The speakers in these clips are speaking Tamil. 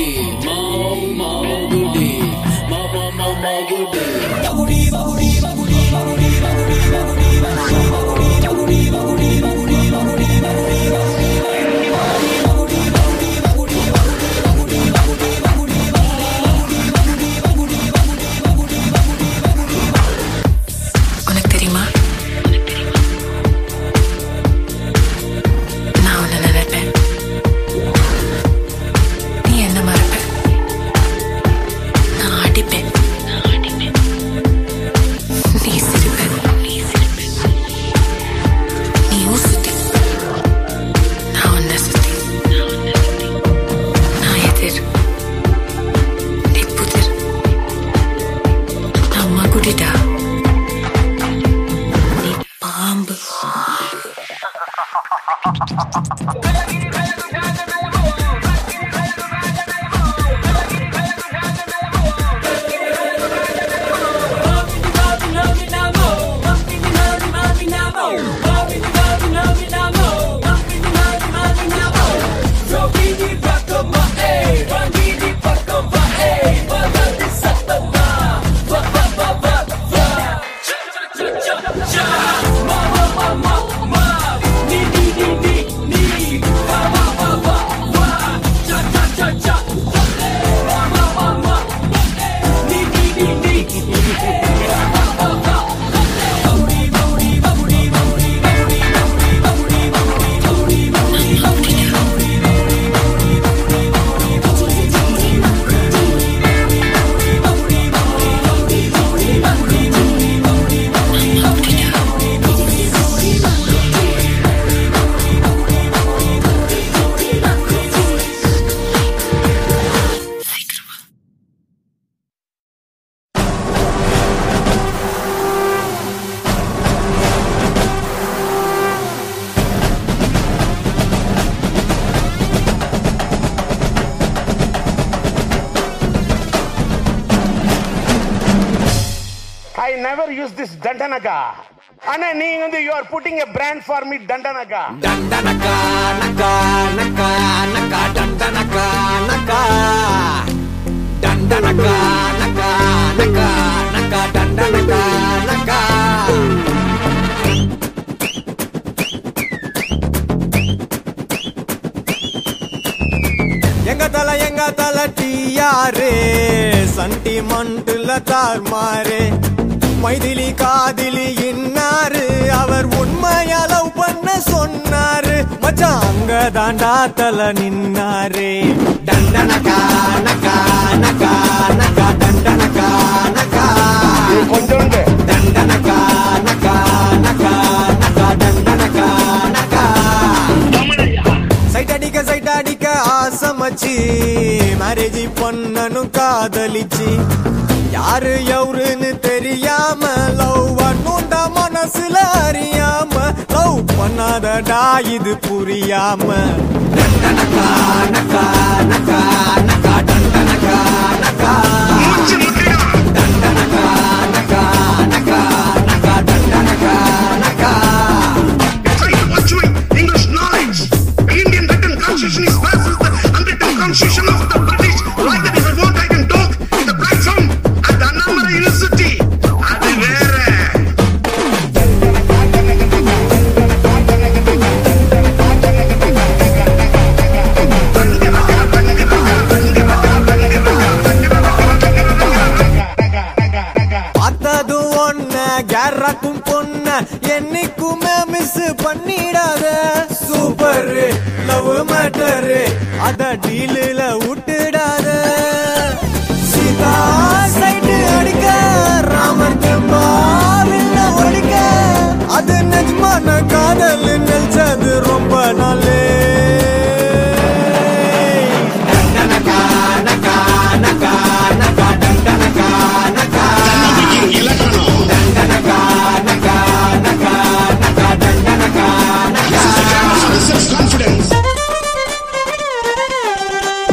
குடி மாமா குடி மாமா மாமா குடி உனக்கு தெரியுமா நான் உன்னை நினைப்பேன் நீ என்ன மறப்ப நான் அடிப்பேன் நீ சிரிப்ப நீ ஊர் சுத்தி நான் உன்னை சுத்தி நான் எதிர் நீ புதிர் நான் மகுடிடா நீ பாம்பு ஐ நெவர் யூஸ் திஸ் தண்டனகா ஆனா நீங்க வந்து you are putting a brand for me தண்டனகா డండనకా నకా నకా నకా డండనకా నకా డండనకా నకా నకా నకా డండనకా నకా எங்க தல எங்க தல டியாரு சண்டிமண்டுல தார்மாரு மைதிலி காதிலி இன்னாரு அவர் உண்மையா லவ் பண்ண சொன்னாரு மச்சான் அங்க தாண்டா தல நின்னாரு டண்டனகா நகா நகா நகா டண்டனகா நகா கொஞ்சோண்டு டண்டனகா நகா நகா நகா டண்டனகா நகா சைட் அடிக்க சைட் அடிக்க ஆசமச்சி மேரேஜ் பண்ணனும் காதலிச்சு யாரு எவருன்னு தெரியாம லவ் பண்ணுண்டா மனசுல அறியாம லவ் பண்ணாதடா இது புரியாம டண்டனகா நகா நகா நகா டண்டனகா நகா டண்டனகா நகா நகா நகா டண்டனகா நகா trying to persuade English knowledge. The Indian written constitution is versus the unwritten constitution of the British. Like that, if I want, I can talk in the platform at the Annamala University. அது வேற பார்த்ததும் ஒன்ன கேரக்கும் பொண்ண என்னைக்குமே மிஸ் பண்ணிடாத சூப்பர் லவ் மேட்டர் அத டீலில் விட்டுடாத சீதா சைடு அடிக்க ராமர் பாவில்ல ஒழிக்க அது நிஜமான காதல் நினைச்சது ரொம்ப நாளே நகா நகா நகா நகா நகா நகா டண்டனகா நகா நகா நகா டண்டனகா நகா Self-confidence.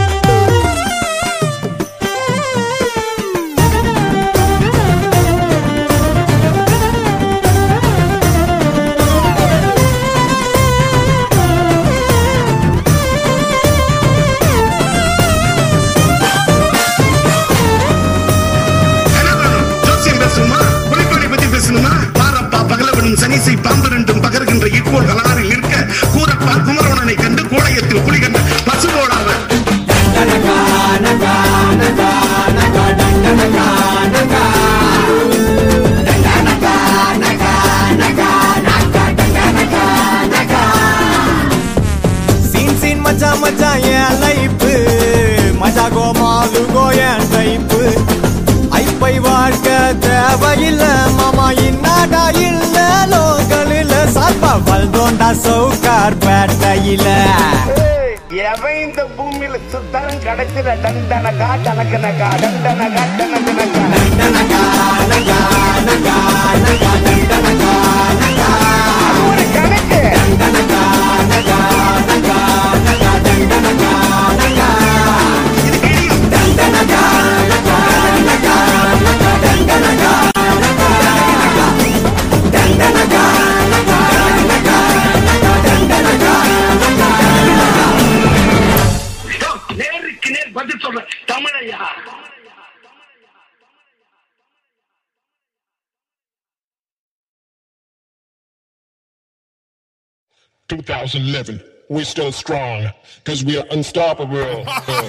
மீசை பாம்பு ரெண்டும் பகர்கின்ற இக்கோள் கலாரில் நிற்க கூரப்பால் குமரவனனை கண்டு கோடையத்தில் குழி கண்ட பசுபோடாவர் சீன் சீன் மச்சான் மச்சான் என் லைப்பு மஜா கோமாலு கோயன் டைப்பு ஐப்பை வாழ்க்க தேவையில்ல மாமா இன்னாடா இல்ல லோக்கலில் சாப்பா வல்தோண்டா சவுக்கார் பேட்டையில ஏய், எவன் இந்த பூமியில சுத்தாலும் கிடைச்சிட டண்டனகா டனக்கனகா டண்டனகா டனக்கனகா அது ஒரு கணக்கு நேருக்கு நேர் பதில் சொல்ற தமிழையா 2011. We're still strong because we are unstoppable.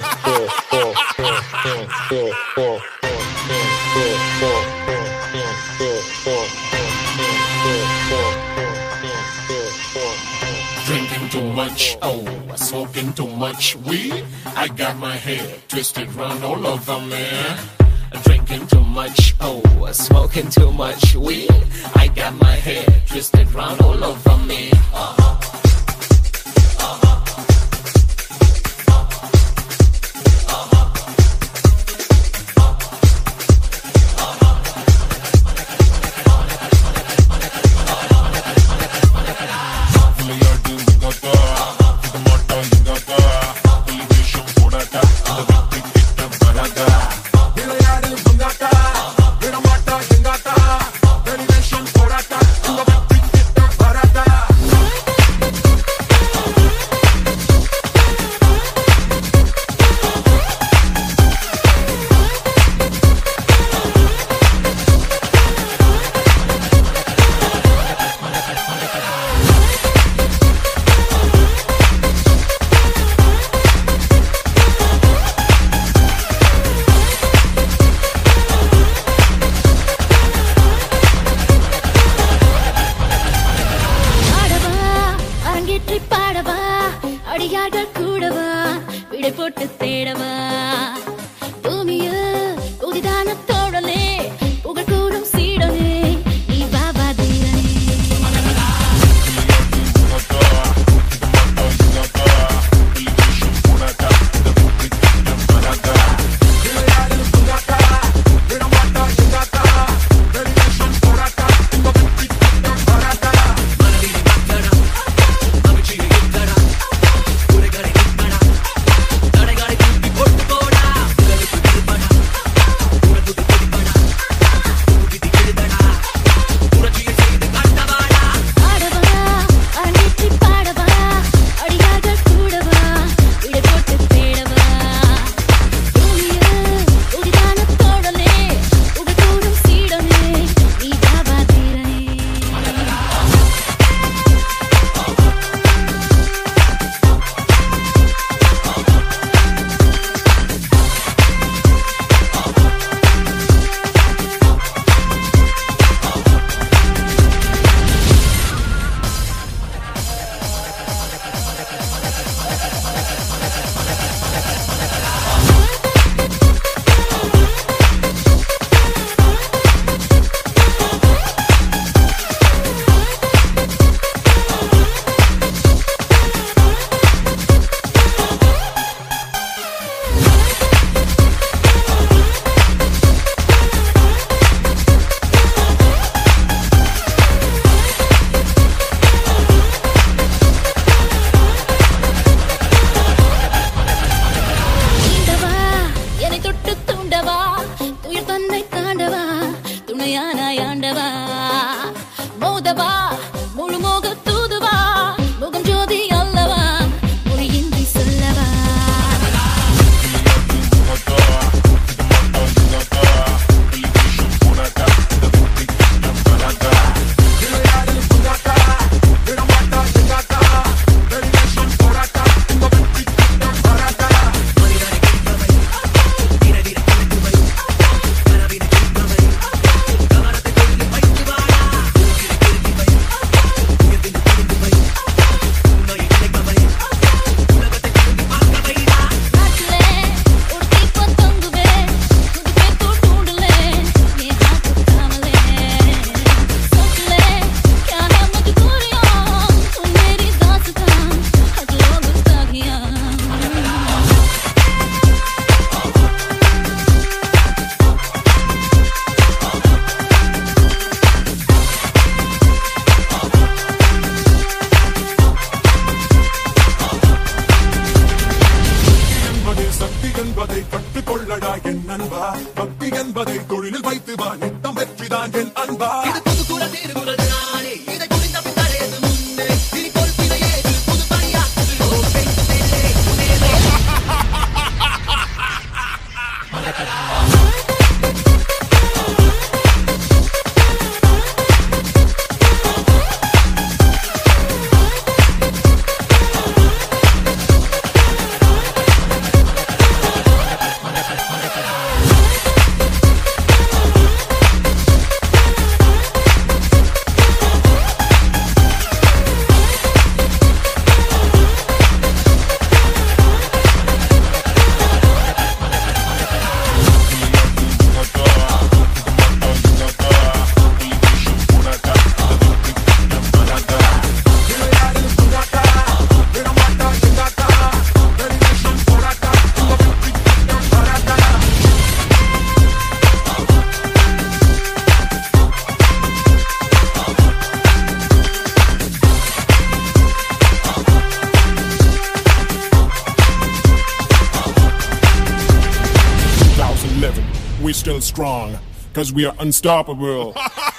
Drinking too much, oh, smoking too much weed. I got my head twisted round all over me. Drinking too much, oh, smoking too much weed. I got my head twisted round all over me. ஆடவா அரங்கேற்றி பாடவா அடியார்கள் கூடவா விடை போட்டு தேடவா பூமியில் புதிதான தோழனே புகழ் கூறும் சீடனே நீ பாபா தீரனே ஆடவா அரங்கேற்றி பாடவா அடியார்கள் கூடவா விடை போட்டு தேடவா பூமியில் புதிதான தோழனே புகழ் கூறும் சீடனே நீ பாபா தீரனே தீண்டவா என்னை தொட்டு தூண்டவா துயர் தன்னை தாண்டவா துணையானாய் ஆண்டவா மோதவா முழு மோக தூதுவா முகம் ஜோதி அல்லவா மொழியின்றி சொல்லவா என்பதை கற்றுக்கொள்ளடா என் நண்பா பக்தி என்பதை தொழிலில் வைத்து வா நித்தம் வெற்றிதான் என் அன்பா we still strong, cause we are unstoppable.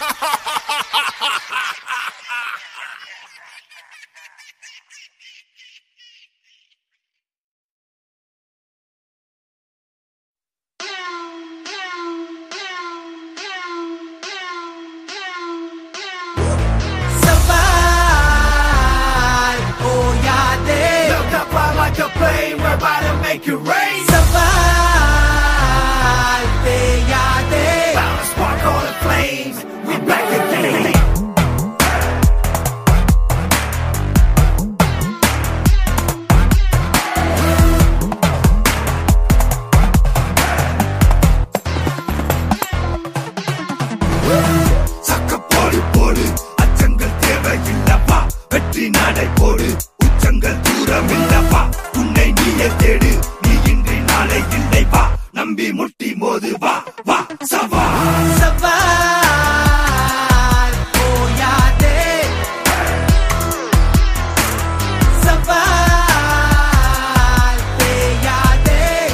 Survive, oh yeah, they Look up fly like a plane, we're about to make it rain. Survive, they yeah, they Bound to spark all the flames, we back again. சக்க போடு போடு அச்சங்கள் தேவையில்லப்பா வெற்றி நடை போடு உச்சங்கள் தூரம் இல்லப்பா உன்னை நீயே தேடு நீ இன்றி நாளை இல்லை வா நம்பி முட்டி மோது வா வா சவா Survive, oh yeah, they Survive, they yeah, they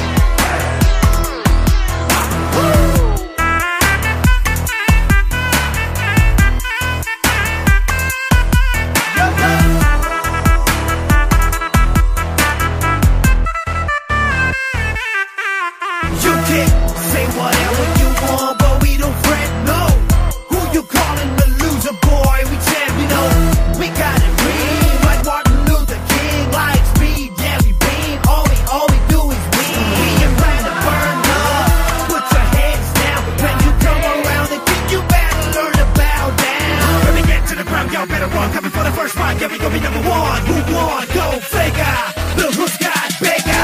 You can say whatever you want, but we don't fret, no. Who you calling the loser boy? We champion, no. We got a dream like Martin Luther King, like speed, yeah, we beam. All we, all we do is win. We ain't ready to burn up. Put your hands down when you come around the king. You better learn to bow down. When we get to the ground, y'all better run. Coming for the first round, yeah, we gon' be number one. Who won? Go figure. Look who's got bigger.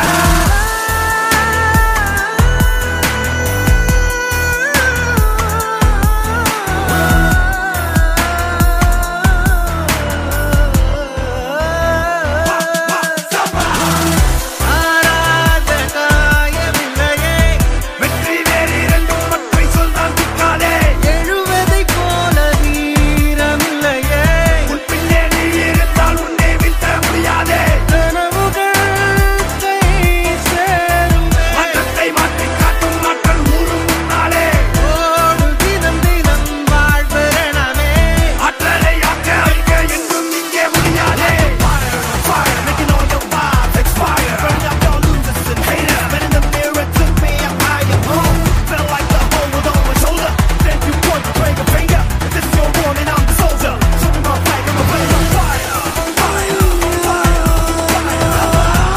வெற்றி வேறு இரண்டும் மற்றை சொல்லான் திக்காதே எழுவதைப் போல வீரமில்லையே உன் பின்னே நீ இருந்தால் உன்னை வீழ்த்த முடியாதே கனவுகள் கை சேருமே மாற்றத்தை மாற்றி காட்டும் மாற்றல் ஊறும் முன்னாலே ஓடு தினம் தினம் வாழ்வரணமே ஆற்றலை ஆக்க அழிக்க என்றும் இங்கே முடியாதே Fire, making all your vibes expire. Burn up your losers and haters. But in the mirror to me, I'm higher. Oh, felt like the hole was on my shoulder. Then you point the trigger finger. If this is your war, then I'm the soldier. Show me my flag, I'm a blaze on fire. Fire, fire,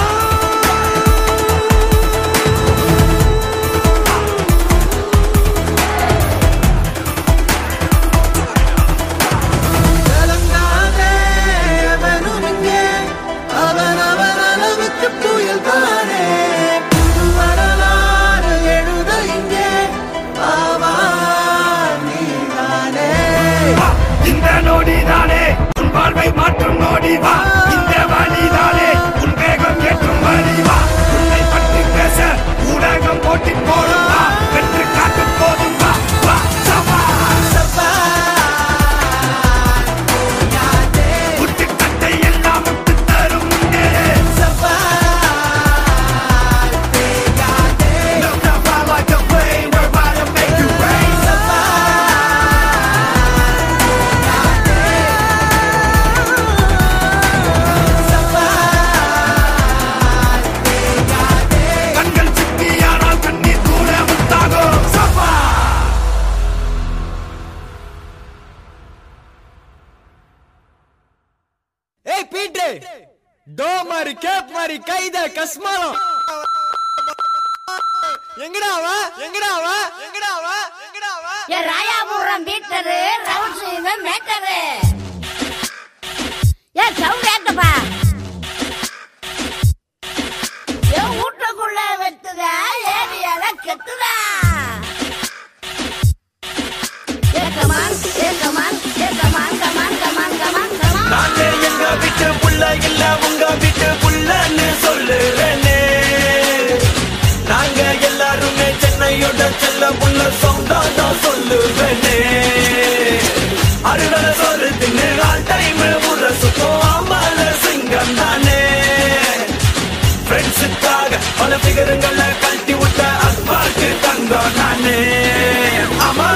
கலங்காதே அவனும் இங்கே அவன் அவன் அளவுக்கு புயல் தானே புது வரலாறு எழுத இங்கே பாவா நீதானே வா, இந்த நொடிதானே உன் வாழ்வை மாற்றும் நொடி வா இந்த வழிதானே உன் வேகம் ஏற்றும் வழி வா உன்னை பற்றி பேச ஊடகம் போட்டி போடும் வா வென்று காட்டும் போதும் வா வா சவா புட்டு கட்டை எல்லாம் விட்டு தரும் முன்னே சவால் மாதிரி கேப் மாதிரி கைத கஸ்மாலம் எங்கடா அவ எங்கடா அவ எங்கடா அவ எங்கடா அவ ஏ ராயாபுரம் பீட்டரு ரவுண்ட் இவன் மேட்டரு ஏ சவுண்ட் ஏத்தப்பா ஏ வீட்டுக்குள்ள வெத்துதா ஏரியால கெத்துதா ஏ கமான் ஏ கமான் ஏ come on come on come on come on come on நானே எங்க வீட்டு புள்ள இல்ல உங்க வீட்டு புள்ளன்னு சொல்லுறேனே நாங்க எல்லாருமே சென்னையோட செல்ல புள்ள சொந்தா தான் சொல்லுவேனே அறுவடை சோறு தின்னு ஆல் டைம் ஊற சுத்தம் ஆமால சிங்கம் தானே ஃப்ரெண்ட்ஸுக்காக பல பிகரங்களை கழட்டி விட்ட அப்பாக்கு தங்கம் நானே ஆமா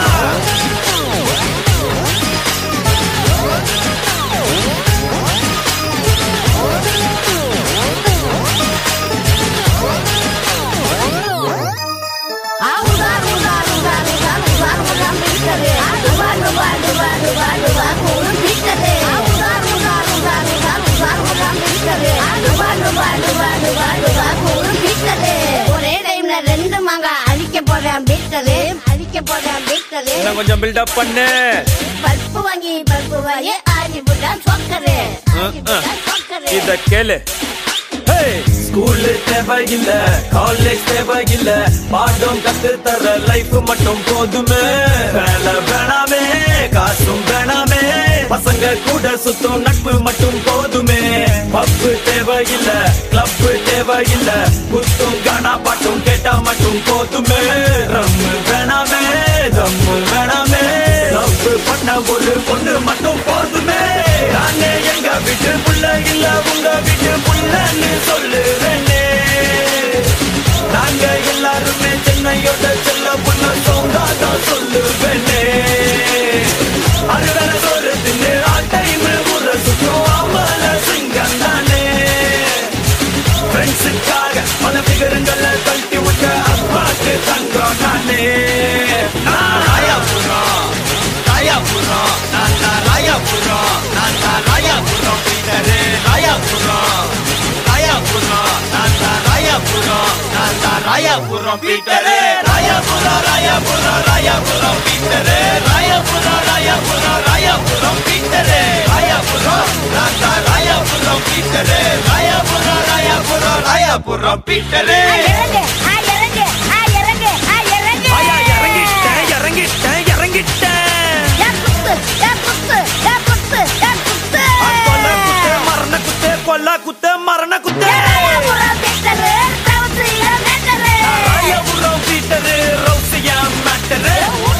ஒரே டைம்ல ரெண்டு மங்க அடிக்க போறேன் பீட்டரு அடிக்க போறேன் பீட்டரு இன்னும் கொஞ்சம் பில்டப் பண்ணு பல்பு வாங்கி பல்பு வாங்கி ஆடி புட்டா சொக்கரு ஆடி புட்டா சொக்கரு இத கேளு ஸ்கூல் தேவையில்ல காலேஜ் தேவையில்ல பாடம் கத்து தர லைஃப் மட்டும் போதுமே வேலை வேணாமே காசும் வேணாமே பசங்க கூட சுத்தும் நட்பு மட்டும் போதுமே பப்பு தேவையில்ல கிளப் தேவையில்ல குத்தும் கானா பாட்டும் கேட்டா மட்டும் போதுமே ரம்மு வேணாமே தம்மு வேணாமே லவ் பண்ண ஒரு பொண்ணு மட்டும் போதுமே நானே எங்க வீட்டு புள்ள இல்ல உங்க வீட்டு புள்ளன்னு சொல்லுவேனே நாங்க எல்லாருமே சென்னையோட செல்ல புள்ள சொந்தாதான் சொல்லுவேனே அறுவடை சோறு தின்னு ஆல் டைம் ஊற சுத்தம் ஆமல சிங்கம் தானே ஃப்ரெண்ட்ஸுக்காக பல பிகரங்களை கழட்டி விட்ட அப்பாக்கு தங்கம் நானே நான் ராயாபுரம் ராயாபுரம் நான் தான் ராயாபுரம் நான் தான் ராயாபுரம் பீட்டரு ராயாபுரம் ராயாபுரம் நான் தான் ராயாபுரம் நான் தான் Royapuram Peter Royapuram Royapuram Royapuram Peter Royapuram Royapuram Royapuram Peter Royapuram நான் தான் ராயாபுரம் பீட்டரு ராயாபுரம் ராயாபுரம் ராயாபுரம் பீட்டரு ஆயா இறங்கிட்டேன் இறங்கிட்டேன் இறங்கிட்டேன் கொல்ல குத்து மரண குத்து கொல்ல குத்து மரண குத்து ராயபுரம் பீட்டரு ரவுசியா மேட்டரு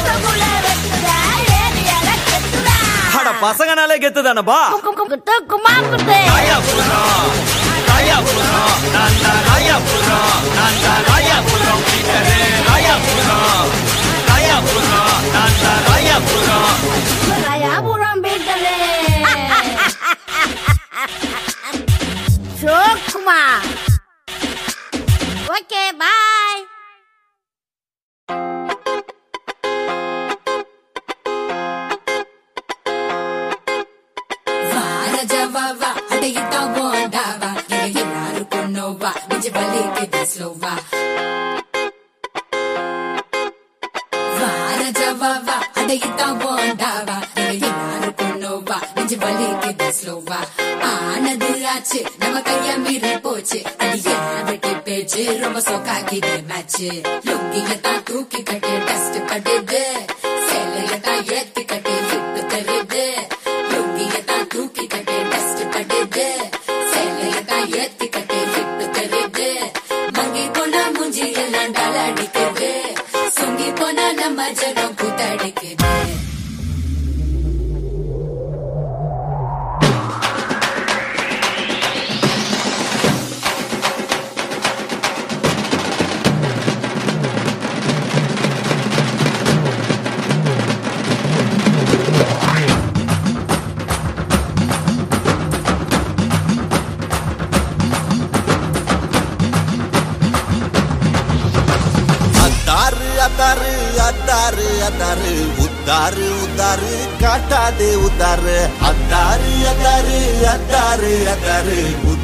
அட பசங்கனாலே கெத்து தானப்பா ராயபுரம் ராயபுரம் நான் தான் ராயபுரம் நான் தான் ராயபுரம் பீட்டரு ராயபுரம் ராயபுரம் நான் தான் ராயபுரம் ராயாபுரம் பீட்டரு சோக்குமா ஓகே பாய் வாரஜவாவா அடையிட்டா போண்டாவா எல்லாருக்கும் நோவா நெஞ்சு வலிக்குது ஸ்லோவா வாரஜவாவா அடையிட்டா போண்டாவா எல்லாருக்கும் நோவா நெஞ்சு வலிக்குது ஸ்லோவா ஆனது ஆச்சு நம்ம கைய மீறி போச்சு அடிய வெட்டி பேச்சு ரொம்ப சோக்காக்கிது மேட்ச் லுங்கிய தான் தூக்கி கட்டு டஸ்ட் கட்டுது சேலைய தான் ஏத்தி கட்டு விட்டு தருது லுங்கிய தான் தூக்கி கட்டு டஸ்ட் கட்டுது சேலைய தான் ஏத்தி கட்டு விட்டு தருது மங்கி போனா மூஞ்சி எல்லாம் டால அடிக்குது சொங்கி போனா நம்ம ஜனம் கூத்தடிக்குது அத்தாரு அத்தாரு அத்தாரு அத்தாரு உத்தாரு உத்தாரு காட்டாதே உத்தாரு அத்தாரு அத்தாரு அத்தாரு அத்தாரு உத்தாரு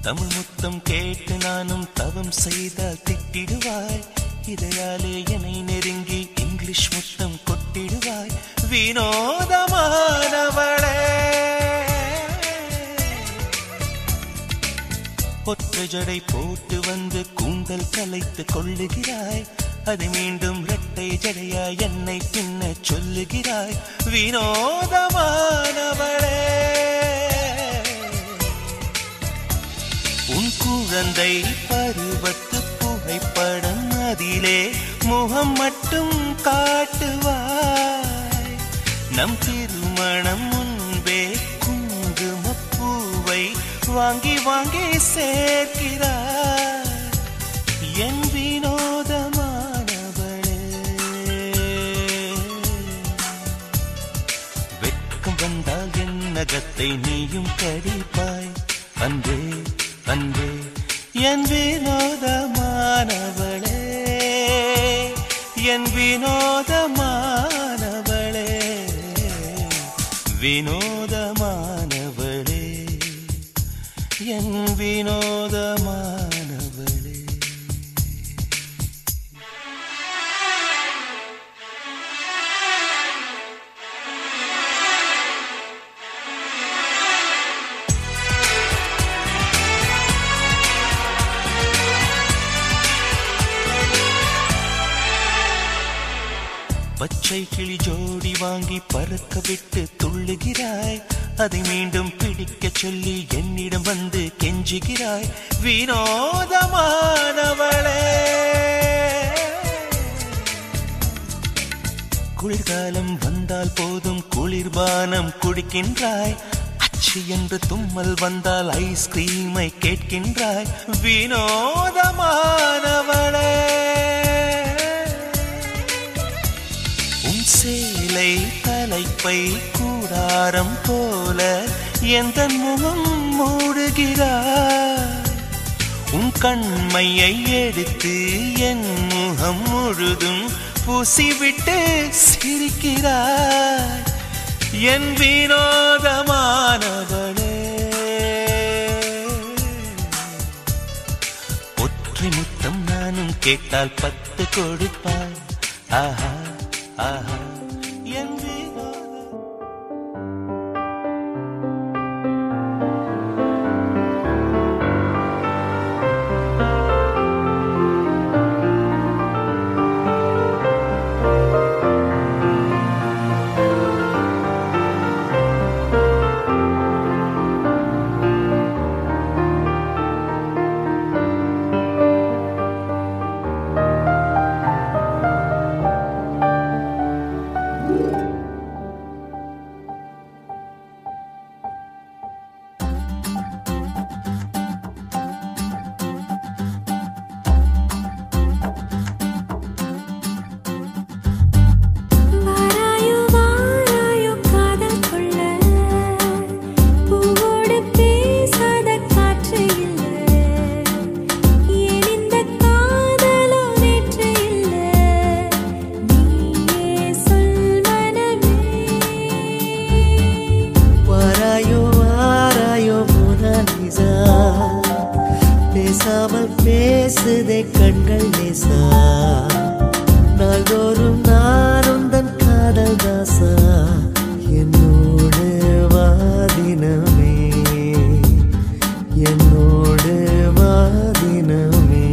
தமிழ் முத்தம் கேட்டு நானும் தவம் செய்தால் திட்டிடுவாய் இதையாலே என்னை நெருங்கி இங்கிலீஷ் முத்தம் கொட்டிடுவாய் வினோதமானவளே ஒற்றை ஜடை போட்டு வந்து கூந்தல் கலைத்து கொள்ளுகிறாய் அது மீண்டும் இரட்டை ஜடையா என்னை பின்ன சொல்லுகிறாய் வினோதமானவளே உன் குழந்தை பருவத்து புகைப்படம் அதிலே முகம் மட்டும் காட்டுவாய் நம் திருமணம் முன்பே குங்குமப்பூவை வாங்கி வாங்கி சேர்க்கிறாய் என் வினோதமானவளே வெட்கம் வந்தால் என் நகத்தை நீயும் கடிப்பாய் அன்பே அன்பே என் வினோதமானவளே என் வினோதமானவளே வினோதமானவளே என் வினோதமானவளே பச்சை கிளி ஜோடி வாங்கி பறக்க விட்டு துள்ளுகிறாய் அதை மீண்டும் பிடிக்க சொல்லி என்னிடம் வந்து கெஞ்சுகிறாய் வினோதமானவளே குளிர்காலம் வந்தால் போதும் குளிர்பானம் குடிக்கின்றாய் அச்சு என்று தும்மல் வந்தால் ஐஸ்கிரீமை கேட்கின்றாய் வினோதமானவளே உன் சேலை தலைப்பை கூடாரம் போல எந்த முகம் மூடுகிறாய் உன் கண்மையை எடுத்து என் முகம் முழுதும் பூசிவிட்டு சிரிக்கிறாய் என் வினோதமானவளே ஒற்றை முத்தம் நானும் கேட்டால் பத்து கொடுப்பாய் ஆஹா ஆஹா என் வினோதம் வாராயோ வாராயோ காதல் கொள்ள பூவோடு பேசாத காற்று இல்ல ஏன் இந்த காதலோ நேற்று இல்ல நீயே சொல் மனமே வாராயோ வாராயோ மோனாலிசா பேசாமல் பேசுதே கண்கள் லேசா நாள்தோறும் நானும் தன் காதல் தாசா என்னோடு வாதினமே என்னோடு வாதினமே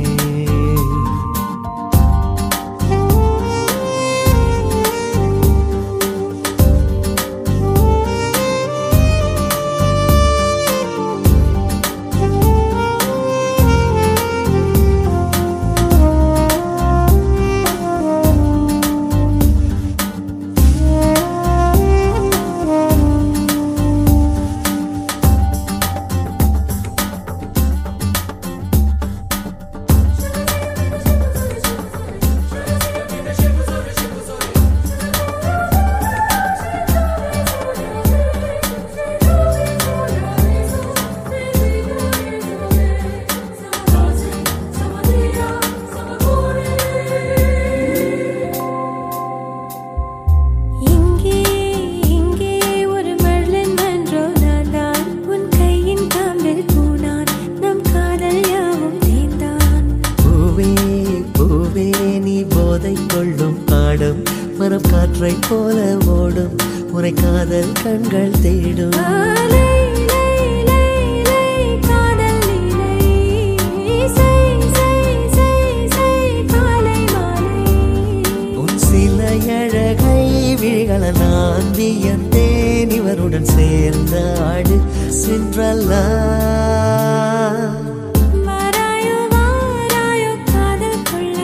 வாராயோ மனம் காற்றை போல ஓடும் உரை காதல் கண்கள் தேடும் காதல் லீலை செய் செய் செய் செய் காலை மாலை உன் சில அழகை விழிகள நான் வியந்தேன் இவருடன் சேர்ந்த ஆடு சென்றல்லா வாராயோ வாராயோ காதல் கொள்ள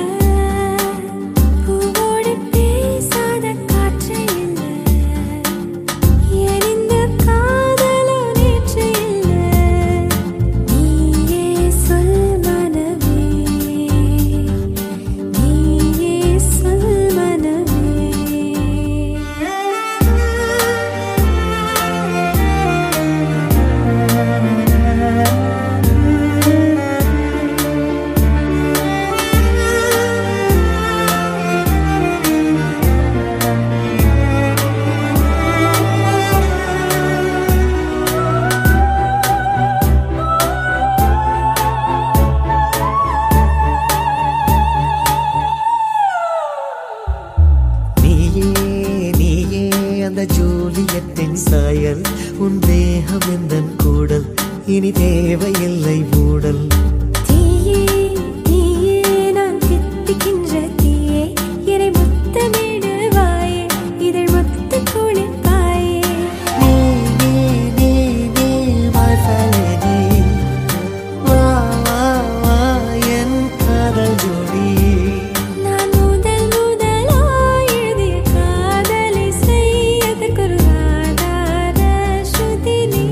பூவோடு பேசாத காற்று இல்லை எரிந்த காதலோ நேற்று இல்லை நீயே சொல் மனமே நீயே சொல் மனமே நீயே நீயே அந்த ஜூலியத்தின் சாயல் உன் தேகம் எந்தன் கூடல் இனி தேவையில்லை மூடல் தீயே தீயே நான் தித்திக்கின்ற தீயே என்னை முத்தமிடுவாயே இதழ் முத்து குளிப்பாயே நீ நீ நீ நீ my felony. வா வா வா என் காதல் ஜோடி நான் முதல் முதலாய் எழுதிய காதலை செய்யதற்கொரு ஆதார ஸ்ருதி நீ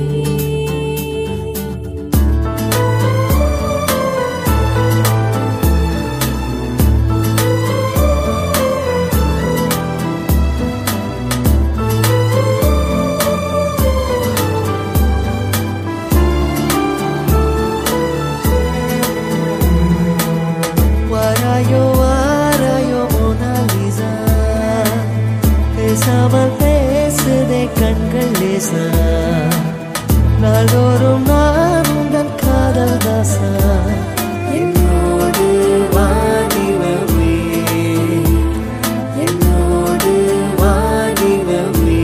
வாராயோ வாராயோ மோனாலிசா பேசாமல் பேசுதே கண்கள் லேசா நாள்தோறும் நான் உங்கள் காதல் தாசா என்னோடு வாடினவே என்னோடு வாடினவே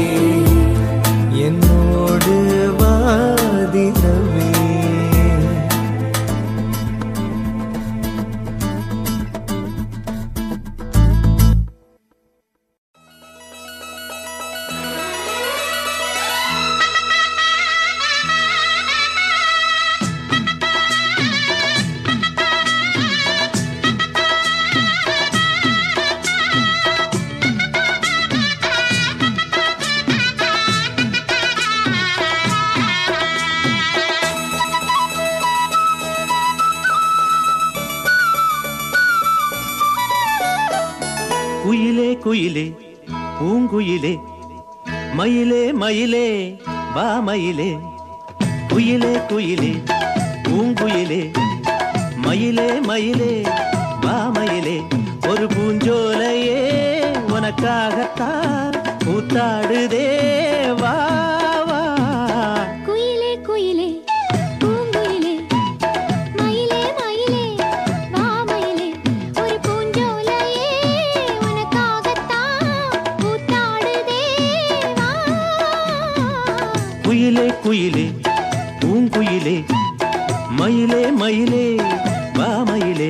என்னோடு வாடினவே குயிலே குயிலே பூங்குயிலே மயிலே மயிலே வா மயிலே குயிலே குயிலே பூங்குயிலே மயிலே மயிலே வா மயிலே ஒரு பூஞ்சோலையே உனக்காகத்தான் கூத்தாடுதே வா வா குயிலே குயிலே பூங்குயிலே மயிலே மயிலே வா மயிலே ஒரு பூஞ்சோலையே உனக்காகத்தான் கூத்தாடுதே வா குயிலே குயிலே பூங்குயிலே மயிலே மயிலே வா மயிலே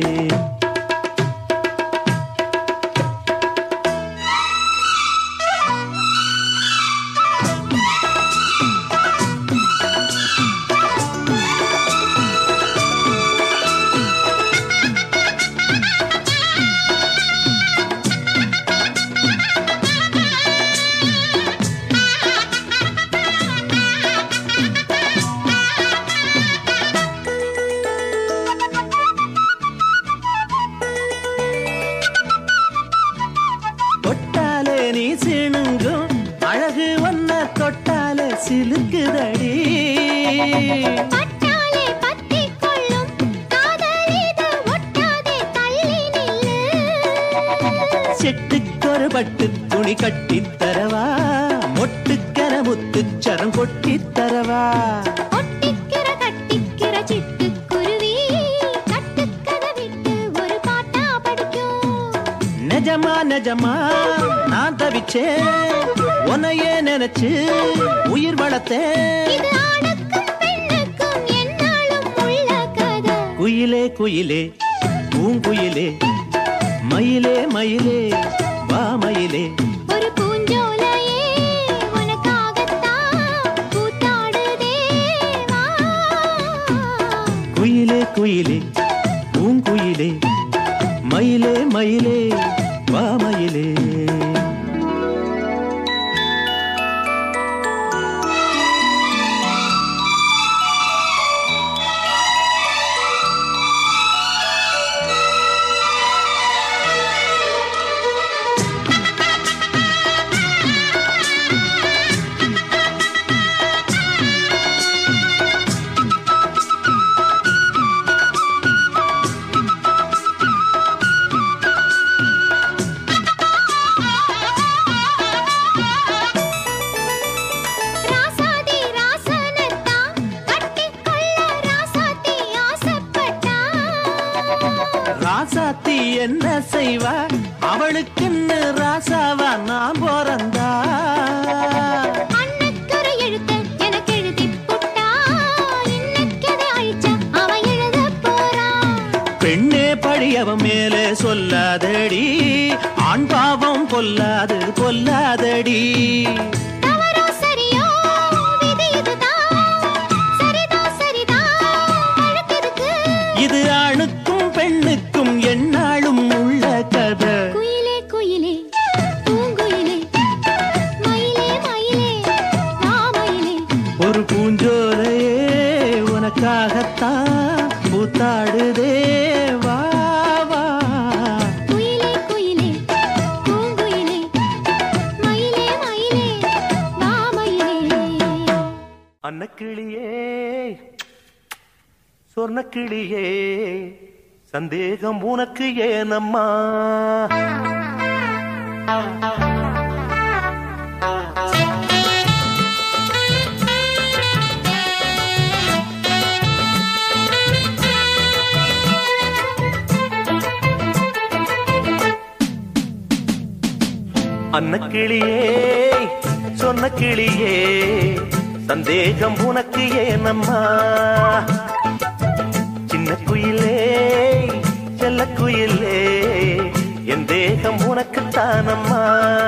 தொட்டாலே நீ சிணுங்கும் அழகு ஒன்ன தொட்டாலே சிலுக்குதடி பட்டாலே பத்திக் கொள்ளும் காதலிது ஒட்டாதே தள்ளி நில்லு செட்டுக்கொரு பட்டு துணி கட்டித் தரவா மொட்டுக்கர முத்துச்சரம் கொட்டித் தரவா ஒட்டிக்கிற கட்டிக்கிற சிட்டுக்குருவி கட்டுக்கதை விட்டு ஒரு பாட்டா படிக்கும் நிஜமா நிஜமா நான் தவிச்சேன் உன்னையே நினைச்சு உயிர் வளர்த்தேன் இது ஆணுக்கும் பெண்ணுக்கும் என்னாலும் உள்ள கதை குயிலே குயிலே பூங்குயிலே மயிலே மயிலே வா மயிலே ஒரு பூஞ்சோலையே உனக்காகத்தான் கூத்தாடுதே வா குயிலே குயிலே பூங்குயிலே மயிலே மயிலே வா மயிலே ராசாதி ராசனத்தான் கட்டிக்கொள்ள ராசாத்தி ஆசைப்பட்டா ராசாத்தி என்ன செய்வா அவளுக்குன்னு ராசாவா நான் பிறந்தா அன்னைக்கொரு எழுத்து எனக்கு எழுதிப் புட்டா இன்னைக்கதை அழிச்சா அவன் எழுதப் போறான் பெண்ணே பழியவன் மேலே சொல்லாதடி ஆண் பாவம் பொல்லாது பொல்லாதடி தவறோ சரியோ விதி இதுதான் சரிதான் சரிதான் வழக்கெதுக்கு இது ஆணுக்கும் பெண்ணுக்கும் எந்நாளும் உள்ள கதை குயிலே குயிலே பூங்குயிலே மயிலே மயிலே வா மயிலே ஒரு பூஞ்சோலையே உனக்காகத்தான் பூத்தாடுதே வா வா குயிலே குயிலே பூங்குயிலே மயிலே மயிலே வா மயிலே அன்னக்கிளியே சொர்ணக்கிளியே சந்தேகம் உனக்கு ஏனம்மா அன்னக்கிளியே சொன்ன கிளியே சந்தேகம் உனக்கு ஏனம்மா சின்ன குயிலே செல்ல குயிலே என் தேகம் உனக்கு தானம்மா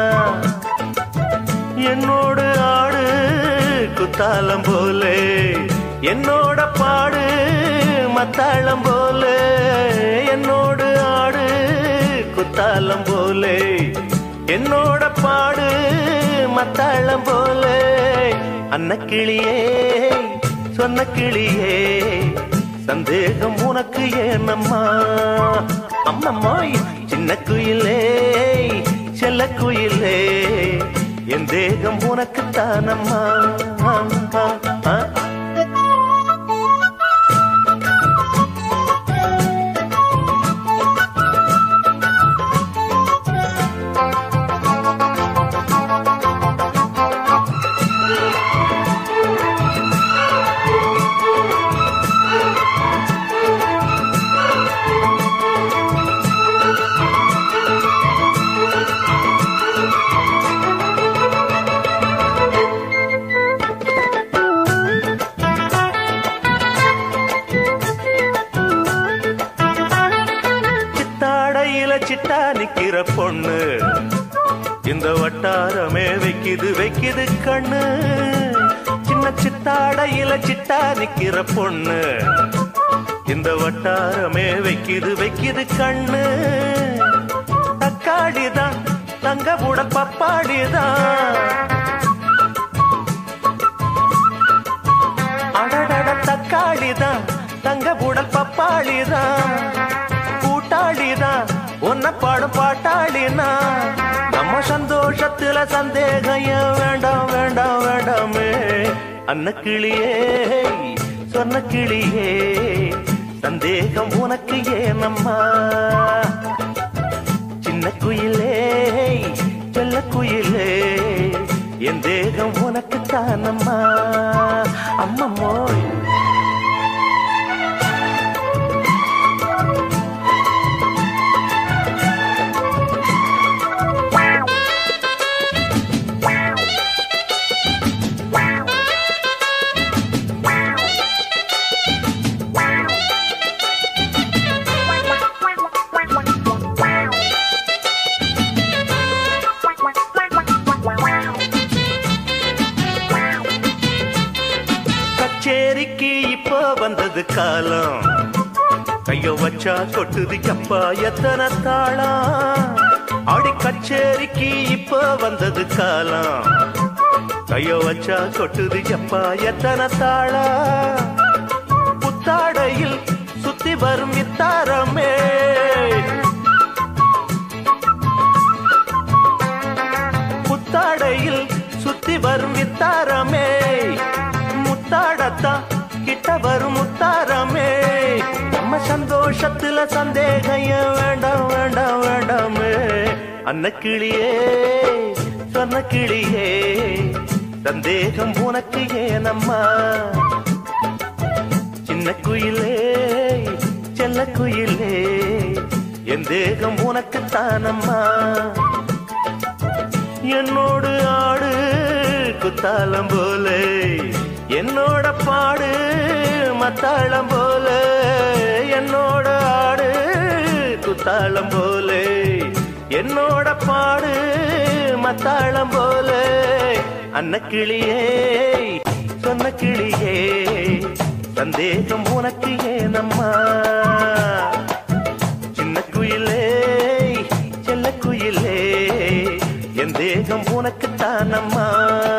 என்னோடு ஆடு குத்தாலம் போலே என்னோட பாடு மத்தாளம் போலே என்னோடு ஆடு குத்தாலம் போலே என்னோட பாடு மத்தாளம் போலே அன்னக்கிளியே சொன்ன கிளியே சந்தேகம் உனக்கு ஏனம்மா அம்மம்மா சின்ன குயிலே செல்ல குயிலே என் தேகம் உனக்கு தானம்மா ஆ, ஆ. சித்தாடையில சிட்டா நிக்கிற பொண்ணு இந்த வட்டாரமே வைக்குது வைக்குது கண்ணு சின்ன சித்தாடையில சிட்டா நிக்கிற பொண்ணு இந்த வட்டாரமே வைக்குது வைக்குது கண்ணு தக்காளிதான் தங்க புட பப்பாளிதான் அடடட தக்காளிதான் தங்க புடல் பப்பாளிதான் கூட்டாளிதான் உன்ன பாடும் பாட்டாளினா நம்ம சந்தோஷத்துல சந்தேகம் ஏன் வேண்டாம் வேண்டாம் வேண்டாமே அன்ன கிளியே சொன்ன கிளியே சந்தேகம் உனக்கு ஏனம்மா சின்ன குயிலே செல்ல குயிலே என் தேகம் உனக்கு தானம்மா அம்மம்மோய் வந்தது காலம் கைய வச்சா கொட்டுது எப்பா எத்தனை தாளம் ஆடி கச்சேரிக்கு இப்ப வந்தது காலம் கைய வச்சா கொட்டுது எப்பா எத்தனை தாளம் புத்தாடையில் சுத்தி வரும் இத்தாரமே புத்தாடையில் சுத்தி வரும் இத்தாரமே முத்தாடத்தான் கிட்ட வரும் முத்தாரமே நம்ம சந்தோஷத்துல சந்தேகம் ஏன் வேண்டாம் வேண்டாம் வேண்டாமே அன்ன கிளியே சொன்ன கிளியே சந்தேகம் உனக்கு ஏனம்மா சின்ன குயிலே செல்ல குயிலே என் தேகம் உனக்கு தானம்மா என்னோடு ஆடு குத்தாலம் போல என்னோட பாடு மத்தாளம் போல என்னோட ஆடு குத்தாளம் போல என்னோட பாடு மத்தாளம் போல அன்ன கிளியே சொன்ன கிளியே சந்தேகம் உனக்கு ஏனம்மா சின்ன குயிலே செல்ல குயிலே என் தேகம் உனக்கு தானம்மா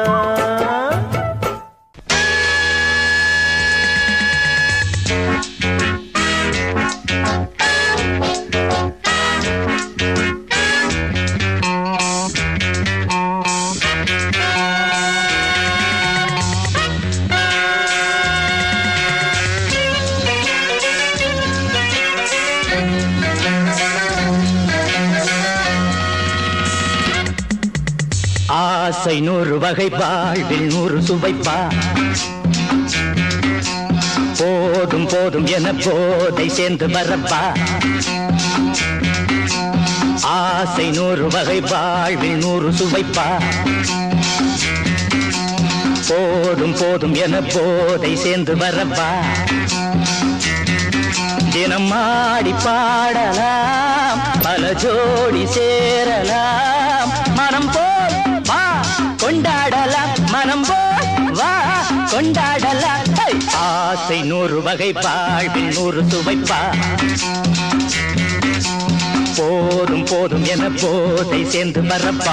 ஆசை நூறு வகை வாழ்வில் நூறு சுவைப்பா போதும் போதும் என போதை சேர்ந்து வரப்பா ஆசை நூறு வகை வாழ்வில் நூறு சுவைப்பா போதும் போதும் என போதை சேர்ந்து வரப்பா தினம் ஆடி பாடலாம் பல ஜோடி சேரலாம் மனம் போல் வா கொண்டாடலாம் மனம் போல் வா கொண்டாடலாம் ஹை! ஆசை நூறு வகை வாழ்வில் நூறு சுவைப்பா போதும் போதும் என போதை சேர்ந்து வரப்பா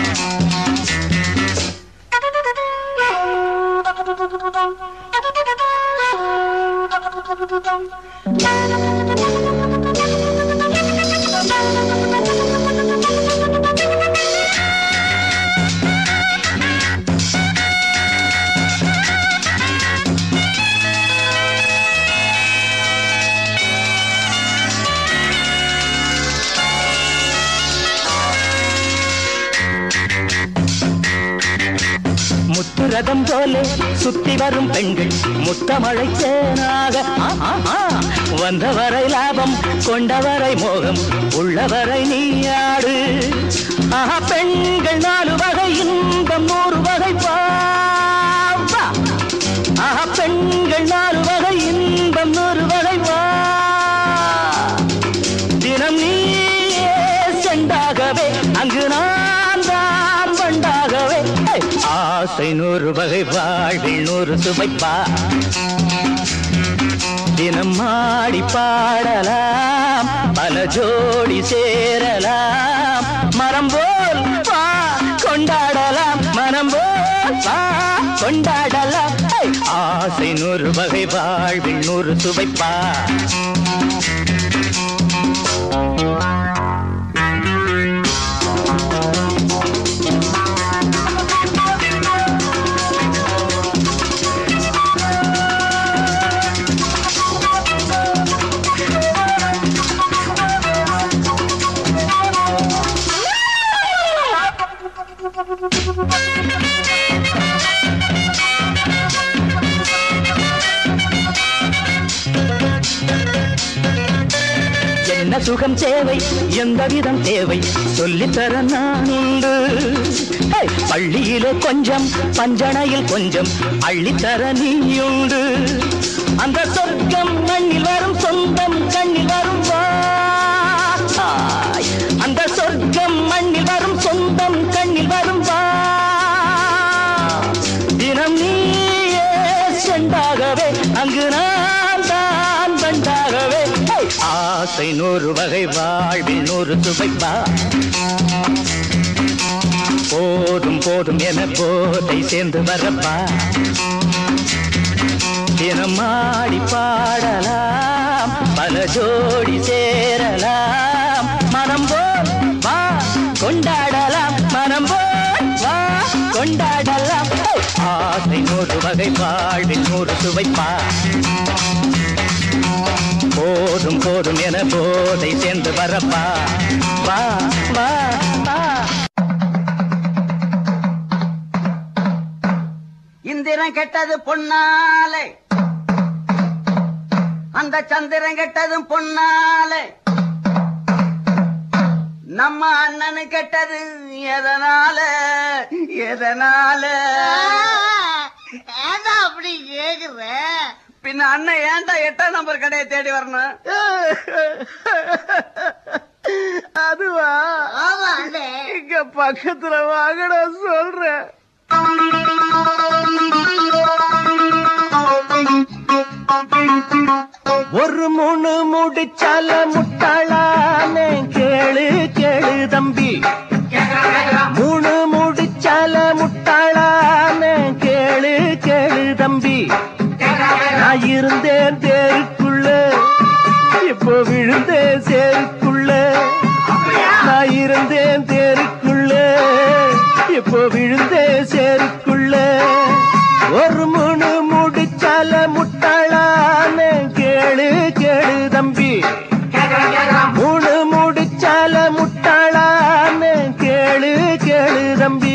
முத்துரதம் போலே சுத்தி வரும் பெண்கள் முத்தமழை தேனாக ஆ, ஆ, ஆ. வந்தவரை லாபம் கொண்டவரை மோகம் உள்ளவரை நீயாடு ஆஹா பெண்கள் நாலு வகை இன்பம் நூறு வகை பாவா ஆஹா பெண்கள் நாலு வகை இன்பம் நூறு வகை வா தினம் நீயே செண்டாகவே அங்கு நான் தான் வண்டாகவே ஹே! ஆசை நூறு வகை வாழ்வில் நூறு சுவைப்பா தினம் ஆடி பாடலாம் பல ஜோடி சேரலாம் மரம் போல் வா கொண்டாடலாம் மனம் போல் வா கொண்டாடலாம் ஹே! ஆசை நூறு வகை வாழ்வில் நூறு சுவைப்பா என்ன சுகம் தேவை எந்த விதம் தேவை சொல்லித்தர நான் உண்டு ஹே! பள்ளியிலே கொஞ்சம் பஞ்சனையில் கொஞ்சம் அள்ளித்தர நீயுண்டு அந்த சொர்க்கம் மண்ணில் வரும் சொந்தம் கண்ணில் வரும் வாய் அந்த சொர்க்கம் மண்ணில் வரும் சொந்தம் கண்ணில் வரும் வா தினம் நீயே செண்டாகவே அங்கு நான் ஒரு வகை வாழ்வில் நூறு சுவைப்பா போதும் போதும் என போதை சேர்ந்து வரப்பா தினம் ஆடி பாடலாம் பல ஜோடி சேரலாம் மனம் போல் வா கொண்டாடலாம் மனம் போல் வா கொண்டாடலாம் ஆசை நூறு வகை வாழ்வில் நூறு சுவைப்பா போதும் போதும் என போதை சேர்ந்து வரப்பா வா வா வா இந்திரன் கெட்டது பொன்னாலே அந்த சந்திரன் கெட்டதும் பொன்னாலே நம்ம அண்ணனு கெட்டது எதனால எதனால ஏன்டா அப்படி கேக்குற பின்ன அண்ணன் ஏன்டா எட்டாம் நம்பர் கடையை தேடி வரணும் அதுவா ஆமா அண்ணே. இங்க பக்கத்துல வாங்கடா சொல்றேன் ஒரு மூணு முடிச்சால முட்டாளானே கேளு கேளு தம்பி மூணு முடிச்சால முட்டாளானே கேளு கேளு தம்பி நான் இருந்தேன் தேருக்குள்ள இப்போ விழுந்தேன் சேருக்குள்ள நான் இருந்தேன் தேருக்குள்ள இப்போ விழுந்தேன் சேருக்குள்ள ஒரு மூணு முடிச்சால முட்டாளான கேளு கேளு தம்பி மூணு முடிச்சால முட்டாளான கேளு கேளு தம்பி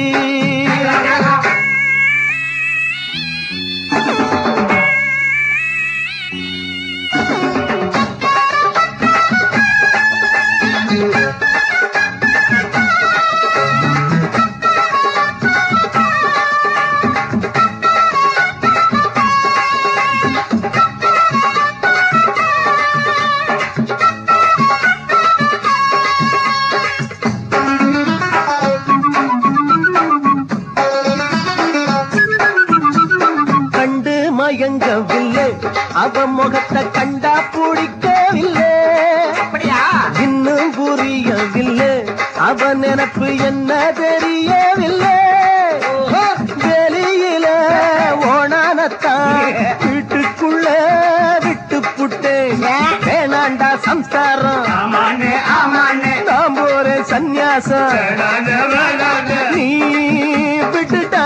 கண்டு மயங்கவில்லை அவ முகத்தை கண்டா பிடிக்கவில்லை இன்னும் புரியவில்லை அவ நினப்பு என்ன தெரியவில்லை வெளியில ஓணானத்தான் வீட்டுக்குள்ள விட்டு புட்டேன் வேணாண்டா சம்சாரம் நான் போறேன் சந்நியாசம் நீ விட்டுட்டா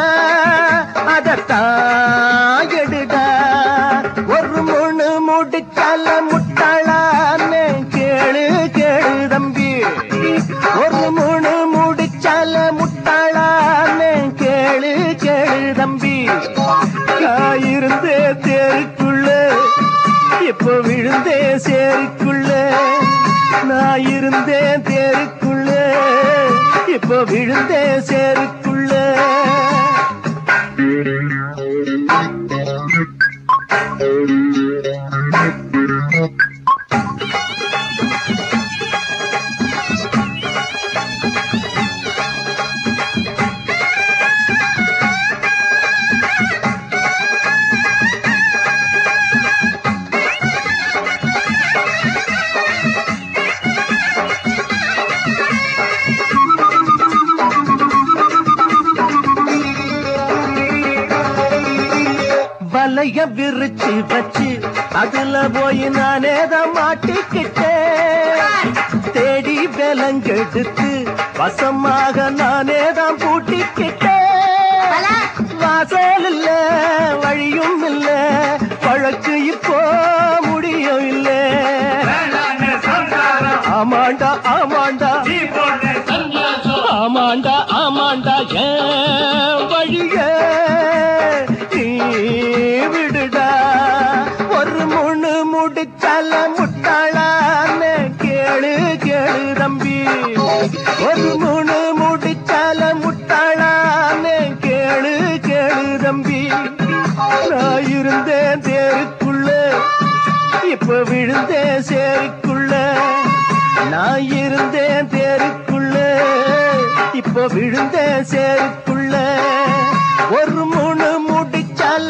அதத்தான் எடுடா ஒரு முழு முடிச்சால முட்டாளான்னு கேளு கேளு தம்பி ஒரு முழு முடிச்சால முட்டாளான்னு கேளு கேளு தம்பி நான் இருந்தே தேருக்குள்ள இப்போ விழுந்தே சேருக்குள்ள நான் இருந்தேன் தேருக்குள்ள இப்போ விழுந்தே சேருக்குள்ள வலைய விரிச்சு வச்சு அதுல போய் நானே தான் மாட்டிக்கிட்டேன் தேடி விலங்கெடுத்து வசமாக நானே தான் பூட்டிக்கிட்டேன் வாசல் இல்ல வழியும் இல்ல வழக்கு இப்போ முடியும் இல்ல ஆமாண்டா ஆமாண்டா ஆமாண்டா ஆமாண்டா ஏன் வழிய நீ விடுடா ஒரு முழு முடிச்சால முட்டாளான்னு கேளு கேளு தம்பி ஒரு முழு முடிச்சால முட்டாளான்னு கேளு கேளு தம்பி நான் இருந்தேன் தேருக்குள்ள இப்ப விழுந்தேன் சேருக்குள்ள நான் இருந்தேன் தேருக்குள்ள இப்ப விழுந்தேன் சேருக்குள்ள ஒரு மூணு முடிச்சால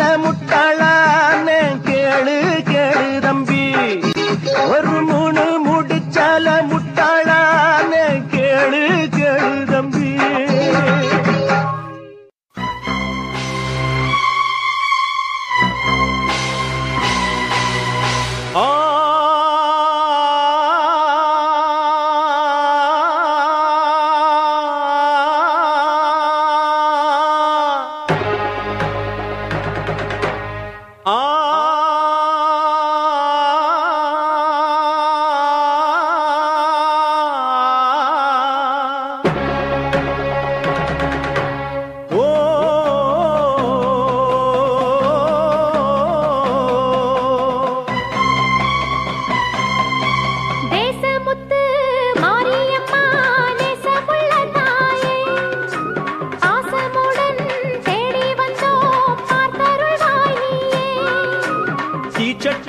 முட்டாளான்னு கேளு கேளு தம்பி ஒரு மூணு முடிச்சால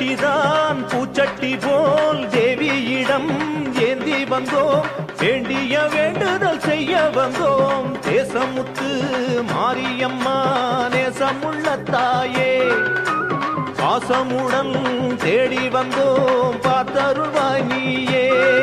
தீச்சட்டிதான் பூச்சட்டி போல் தேவியிடம் ஏந்தி வந்தோம் வேண்டிய வேண்டுதல் செய்ய வந்தோம் தேசமுத்து மாரியம்மா நேசமுள்ள தாயே பாசமுடன் தேடி வந்தோம் பார்த்தருள்வாய் நீயே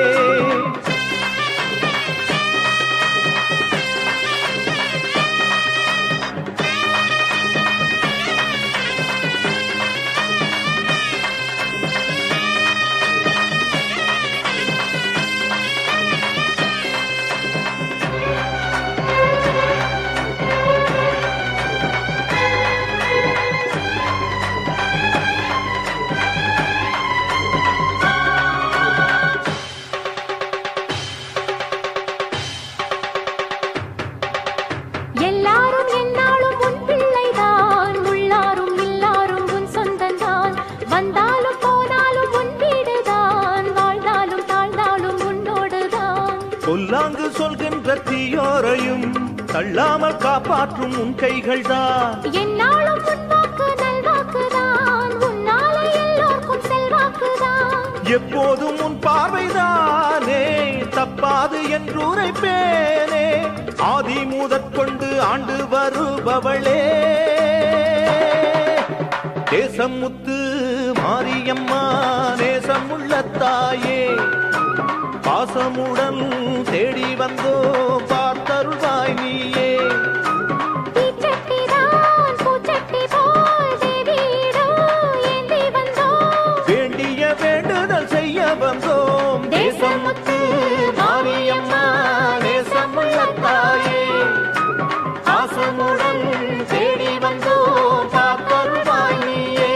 எல்லாரும் என்னாலும் உன் பிள்ளைதான் உள்ளாரும் இல்லாரும் உன் சொந்தந்தான் வந்தாலும் போனாலும் உன் வீடுதான் வாழ்ந்தாலும் தாழ்ந்தாலும் உன்னோடுதான் சொல்லாங்கு சொல்கின்ற தீயோரையும் தள்ளாமல் காப்பாற்றும் உன் கைகள்தான் என்னாலும் உன் வாக்கு நல்வாக்குதான் உன்னால எல்லோர்க்கும் செல்வாக்குதான் எப்போதும் உன் பார்வைதானே தப்பாது என்றுரைப்பேனே ஆதி முதற்கொண்டு ஆண்டு வருபவளே தேசம் முத்து மாரியம்மா நேசம் உள்ள தாயே பாசமுடன் தேடி வந்தோ பார்த்தருள்வாய் நீயே தீச்சட்டிதான் பூச்சட்டி போல் தேவியிடோ ஏந்தி வந்தோம் வேண்டிய வேண்டுதல் செய்ய வந்தோம் தேசம் முத்து மாரியம்மா நேசமுள்ள தாயே பாசமுடன் தேடி வந்தோம் பார்த்தருள்வாய் நீயே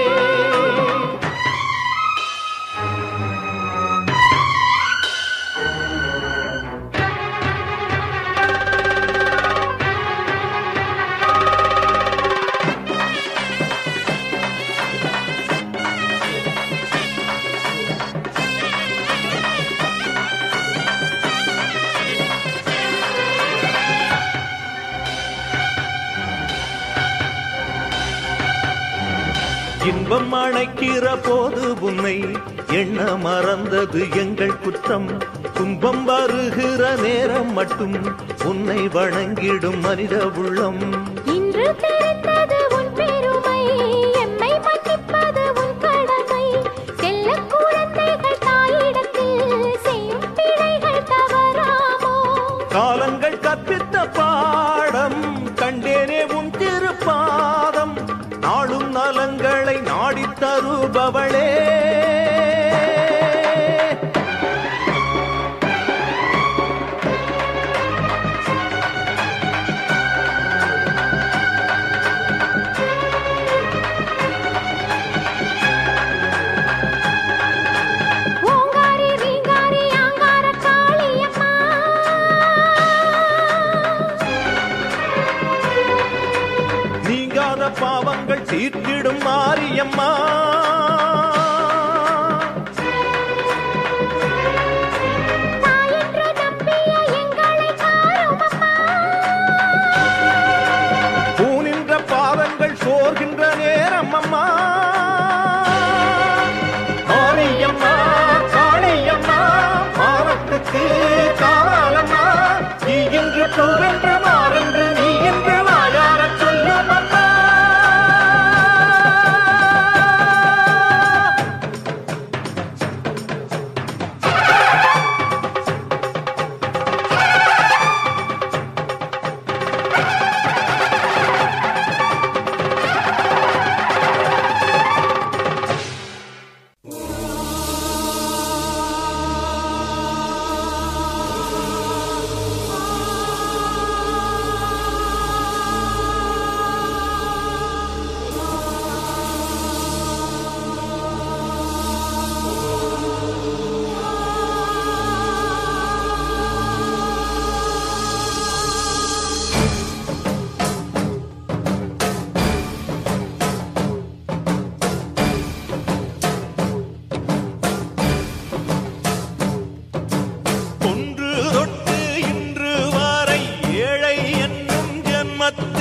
இன்பம் அணைக்கிற போது உன்னை எண்ண மறந்தது எங்கள் குற்றம் துன்பம் வருகிற நேரம் மட்டும் உன்னை வணங்கிடும் மனித உள்ளம் இன்று தெரிந்தது உன் பெருமை எம்மை மன்னிப்பது உன் கடமை செல்ல குழந்தைகள் தாயிடத்தில் செய்யும் பிழைகள் தவறாமோ காலங்கள் கற்பித்த பாடம் கண்டேனே உன் திருப்பாதம் நாளும் நலங்களை நாடித் தருபவளே ஓங்காரி ரீங்காரி ஆங்கார காளியம்மா நீங்காத பாவங்கள் தீர்த்திடும் மாரியம்மா தாயென்று நம்பிய எங்களை காரும் அம்மா பூனின்ற பாதங்கள் சோர்கின்ற நேரம் அம்மா மாரியம்மா காளியம்மா மாறத்துக்கு காலம்மா நீ என்று பூவென்று மாறென்று நீ என்று வாயாரச் சொல்லும் அம்மா ஒன்று தொட்டு இன்று வரை ஏழை என்னும் ஜென்மத்தை